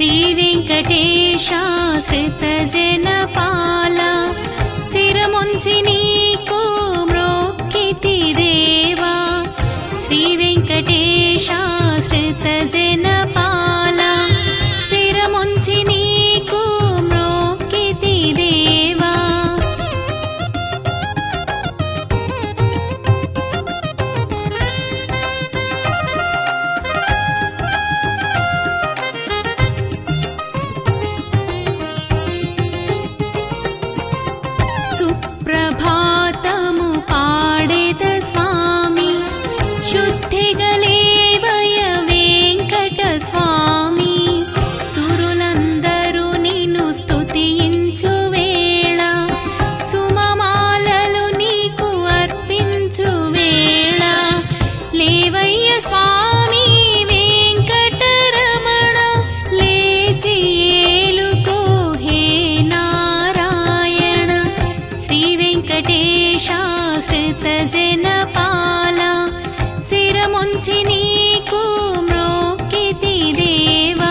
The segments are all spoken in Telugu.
శ్రీవేంకటేశాశ్రితజనపాల శిరముంచి నీకు మ్రోక్కితి దేవా శ్రీవేంకటేశాశ్రితజనపాల శిరముంచి నీకు మ్రోక్కితి దేవా సుప్రభాతము పాడేద స్వామి శుద్ధిగలేవయ వెంకట స్వామి సురులందరూ నిన్ను స్తుతించు వేళ సుమమాలలు నీకు అర్పించు వేళ లేవయ్య స్వామి వెంకటరమణ లేచి ఏలుకో హే నారాయణ శ్రీ వెంకటేశాశ్రిత జనపాల శిరముంచి నీకు మ్రోకితి దేవా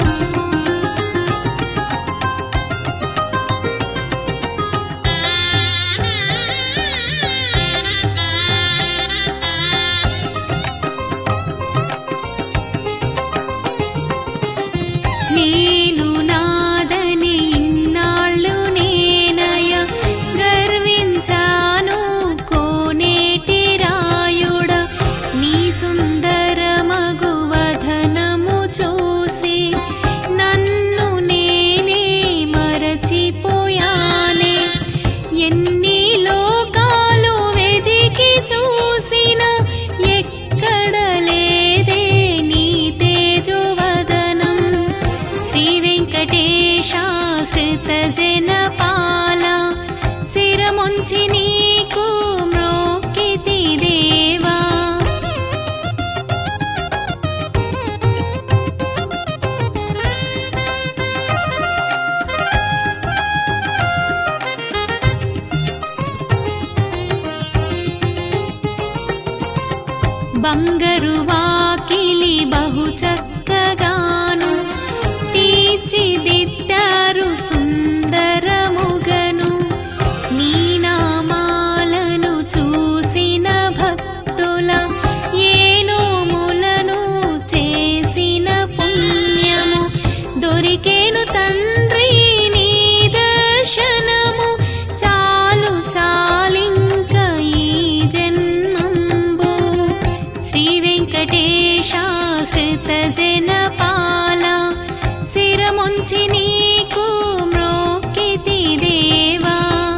నేను నాదని ఇన్నాళ్ళు నేనయ గర్వించాను కోనేటి రాయుడ నీ సుందర మగు వదనము చూసి నన్ను నేనే మరచిపోయానే ఎన్ని లోకాలు వెదికి చూసిన ఎక్కడ లేదే నీ తేజోవదనం శ్రీ వెంకటేశాశ్రిత జనపాల శిరముంచి నీకు మ్రోకితి దేవా బంగరు వాకిలి బహు చక్కగాను తీర్చిదిద్దారు సుందరముగను నీ నామాలను చూసిన భక్తుల ఏనోములను చేసిన పుణ్యము దొరికేను తండ్రి నీ దర్శనము చాలు చాలింక ఈ జన్మంబు శ్రీ వెంకటేశాశ్రిత జనపాల శిరముంచి నీకు మ్రోకితి దేవా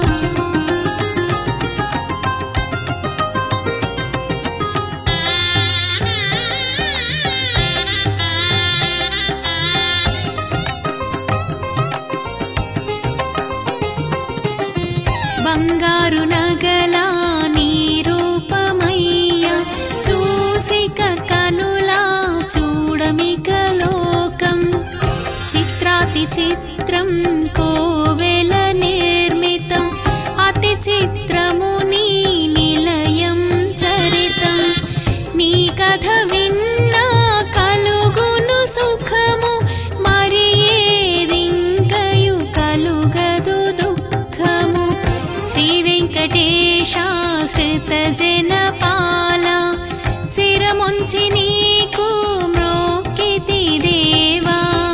బంగారు నగల నీ రూపమయ్య చూసిక కనులా చూడమిక లోకం చిత్రాతి చిత్రం కోవెల నిర్మితం అతి చిత్రము నీ నిలయం చరితం నీ కథ విన్నా కలుగును సుఖము మరి ఏదింకయు కలుగదు దుఃఖము శ్రీ వెంకటేశాశ్రిత జనపాల శిరముంచి నీకు మ్రోకితి దేవా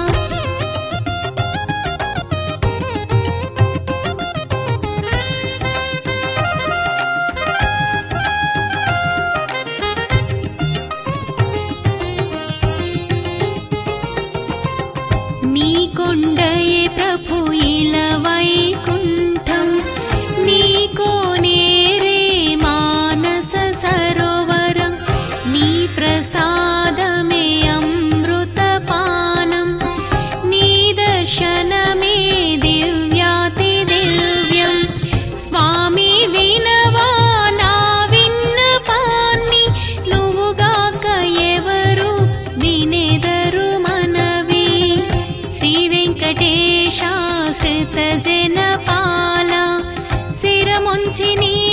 నీ కొండయే ప్రభు ఇల వైకుంఠం నీ కోనేరే మానస సరోవరం నీ ప్రసాదమే అమృతపానం నీ దర్శనమే దివ్యాతి దివ్యం స్వామి వినవా నా విన్నపాన్ని నువ్వుగాక ఎవరు వినేదరు మనవి శ్రీ వెంకటేశాశ్రిత జనపాల శిరముంచి నీ